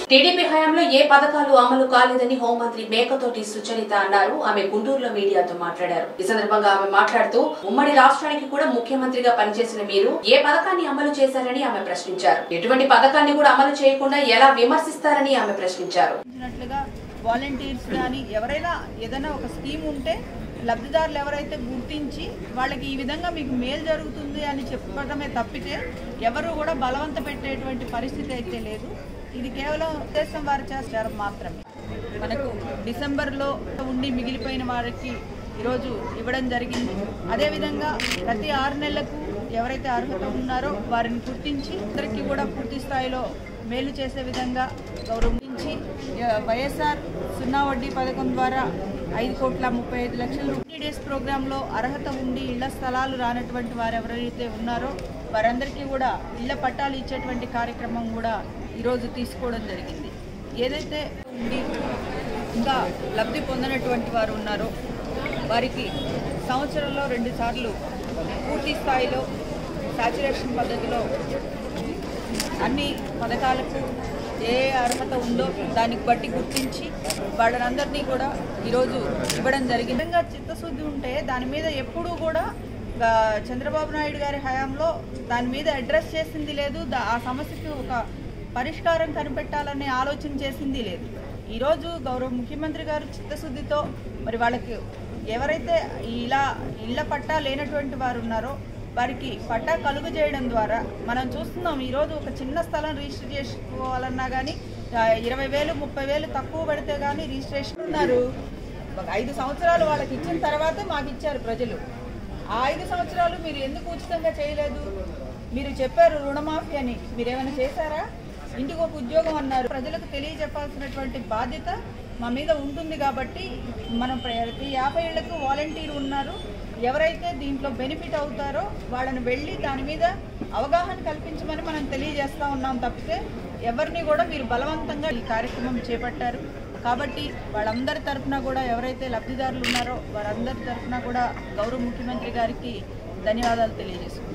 TDP హయాంలో ఏ పథకాలు అమలు కాలేదని హోంమంత్రి మేకతోటి సుచరిత అన్నారు ఆమె గుంటూరులో మీడియాతో మాట్లాడారు ఈ సందర్భంగా ఆమె మాట్లాడుతూ ఉమ్మడి రాష్ట్రానికి కూడా ముఖ్యమంత్రిగా పనిచేసిన మీరు ఏ పథకాన్ని అమలు చేశారని ఆమె ప్రశ్నించారు ఎటువంటి పథకాన్ని కూడా అమలు చేయకుండా ఎలా విమర్శిస్తారని ఆమె ప్రశ్నించారు ఇచ్చినట్లుగా వాలంటీర్స్ కానీ ఎవరైనా ఏదైనా ఒక స్కీమ్ ఉంటే లబ్ధిదారులు ఎవరైతే గుర్తించి వాళ్ళకి ఈ విధంగా మీకు మేలు జరుగుతుంది అని చెప్పడమే తప్పితే ఎవరు కూడా బలవంత పెట్టేటువంటి పరిస్థితి అయితే లేదు ఇది కేవలం ఉద్దేశం వారి చేస్తారు మాత్రమే మనకు డిసెంబర్లో ఉండి మిగిలిపోయిన వారికి ఈరోజు ఇవ్వడం జరిగింది అదేవిధంగా ప్రతి ఆరు నెలలకు ఎవరైతే అర్హత ఉన్నారో వారిని గుర్తించి అందరికీ కూడా పూర్తి స్థాయిలో మేలు చేసే విధంగా గౌరవించి ఆ, వైఎస్ఆర్ సున్నా వడ్డీ పథకం ద్వారా ఐదు కోట్ల ముప్పై ఐదు లక్షలు ఫిఫ్టీ డేస్ ప్రోగ్రాంలో అర్హత ఉండి ఇళ్ల స్థలాలు రానటువంటి వారు ఎవరైతే ఉన్నారో వారందరికీ కూడా ఇళ్ల పట్టాలు ఇచ్చేటువంటి కార్యక్రమం కూడా ఈరోజు తీసుకోవడం జరిగింది ఏదైతే ఉండి ఇంకా లబ్ధి పొందినటువంటి వారు ఉన్నారో వారికి సంవత్సరంలో రెండు సార్లు పూర్తి స్థాయిలో సాచురేషన్ పద్ధతిలో అన్ని పథకాలకు ఏ అర్హత ఉందో దానికి బట్టి గుర్తించి వాళ్ళనందరినీ కూడా ఈరోజు ఇవ్వడం జరిగింది విధంగా చిత్తశుద్ధి ఉంటే దాని మీద ఎప్పుడూ కూడా ఆ, చంద్రబాబు నాయుడు గారి హయాంలో దాని మీద అడ్రస్ చేసింది లేదు దా- ఆ సమస్యకి ఒక పరిష్కారం కనిపెట్టాలనే ఆలోచన చేసింది లేదు ఈరోజు గౌరవ ముఖ్యమంత్రి గారు చిత్తశుద్ధితో మరి వాళ్ళకి ఎవరైతే ఇలా ఇళ్ల పట్టా లేనటువంటి వారు ఉన్నారో వారికి పట్టా కలుగు చేయడం ద్వారా మనం చూస్తున్నాం ఈరోజు ఒక చిన్న స్థలం రిజిస్టర్ చేసుకోవాలన్నా కానీ ఇరవై వేలు ముప్పై వేలు తక్కువ పెడితే కానీ రిజిస్ట్రేషన్ ఉన్నారు ఒక ఐదు సంవత్సరాలు వాళ్ళకి ఇచ్చిన తర్వాతే మాకు ఇచ్చారు ప్రజలు ఆ ఐదు సంవత్సరాలు మీరు ఎందుకు ఉచితంగా చేయలేదు మీరు చెప్పారు రుణమాఫీ అని మీరు ఏమైనా చేశారా ఇంటికి ఒక ఉద్యోగం అన్నారు ప్రజలకు తెలియజెప్పాల్సినటువంటి బాధ్యత మా మీద ఉంటుంది కాబట్టి మనం ప్రతి యాభై ఏళ్లకు వాలంటీర్ ఉన్నారు ఎవరైతే దీంట్లో బెనిఫిట్ అవుతారో వాళ్ళని వెళ్ళి దాని మీద అవగాహన కల్పించమని మనం తెలియజేస్తా ఉన్నాం తప్పితే ఎవరిని కూడా మీరు బలవంతంగా ఈ కార్యక్రమం చేపట్టారు కాబట్టి వాళ్ళందరి తరఫున కూడా ఎవరైతే లబ్ధిదారులు ఉన్నారో వారందరి తరఫున కూడా గౌరవ ముఖ్యమంత్రి గారికి ధన్యవాదాలు తెలియజేస్తున్నాం